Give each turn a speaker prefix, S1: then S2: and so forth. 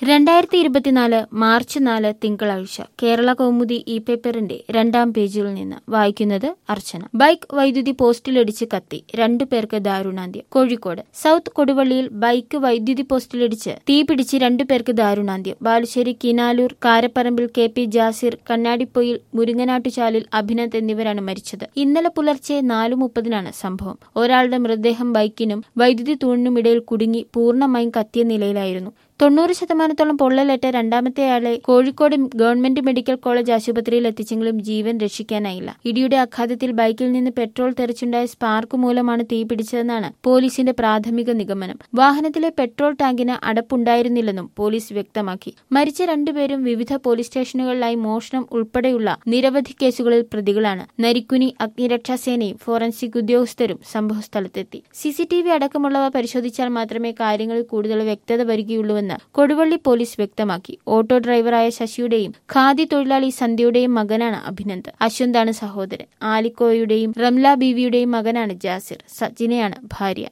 S1: രണ്ടായിരത്തി ഇരുപത്തിനാല് മാർച്ച് നാല് തിങ്കളാഴ്ച കേരള കൗമുദി ഇ പേപ്പറിന്റെ രണ്ടാം പേജിൽ നിന്ന് വായിക്കുന്നത് അർച്ചന ബൈക്ക് വൈദ്യുതി പോസ്റ്റിലിടിച്ച് കത്തി രണ്ടു പേർക്ക് ദാരുണാന്ത്യം കോഴിക്കോട് സൗത്ത് കൊടുവള്ളിയിൽ ബൈക്ക് വൈദ്യുതി പോസ്റ്റിലിടിച്ച് തീ പിടിച്ച് രണ്ടു പേർക്ക് ദാരുണാന്ത്യം ബാലുശ്ശേരി കിനാലൂർ കാരപ്പറമ്പിൽ കെ പി ജാസിർ കണ്ണാടിപ്പൊയിൽ മുരുങ്ങനാട്ടുചാലിൽ അഭിനന്ദ് എന്നിവരാണ് മരിച്ചത് ഇന്നലെ പുലർച്ചെ നാലു മുപ്പതിനാണ് സംഭവം ഒരാളുടെ മൃതദേഹം ബൈക്കിനും വൈദ്യുതി തൂണിനുമിടയിൽ കുടുങ്ങി പൂർണ്ണമായും കത്തിയ നിലയിലായിരുന്നു തൊണ്ണൂറ് ശതമാനത്തോളം പൊള്ളലേറ്റ രണ്ടാമത്തെയാളെ കോഴിക്കോട് ഗവൺമെന്റ് മെഡിക്കൽ കോളേജ് ആശുപത്രിയിൽ എത്തിച്ചെങ്കിലും ജീവൻ രക്ഷിക്കാനായില്ല ഇടിയുടെ ആഘാതത്തിൽ ബൈക്കിൽ നിന്ന് പെട്രോൾ തെറിച്ചുണ്ടായ സ്പാർക്ക് മൂലമാണ് തീ പിടിച്ചതെന്നാണ് പോലീസിന്റെ പ്രാഥമിക നിഗമനം വാഹനത്തിലെ പെട്രോൾ ടാങ്കിന് അടപ്പുണ്ടായിരുന്നില്ലെന്നും പോലീസ് വ്യക്തമാക്കി മരിച്ച രണ്ടുപേരും വിവിധ പോലീസ് സ്റ്റേഷനുകളിലായി മോഷണം ഉൾപ്പെടെയുള്ള നിരവധി കേസുകളിൽ പ്രതികളാണ് നരിക്കുനി അഗ്നിരക്ഷാസേനയും ഫോറൻസിക് ഉദ്യോഗസ്ഥരും സംഭവസ്ഥലത്തെത്തി സിസിടിവി അടക്കമുള്ളവ പരിശോധിച്ചാൽ മാത്രമേ കാര്യങ്ങളിൽ കൂടുതൽ വ്യക്തത വരികയുള്ളൂവെന്ന് കൊടുവള്ളി പോലീസ് വ്യക്തമാക്കി ഓട്ടോ ഡ്രൈവറായ ശശിയുടെയും ഖാദി തൊഴിലാളി സന്ധ്യയുടെയും മകനാണ് അഭിനന്ദ് അശ്വന്താണ് സഹോദരൻ ആലിക്കോയുടെയും റംല ബീവിയുടെയും മകനാണ് ജാസിർ സജിനയാണ് ഭാര്യ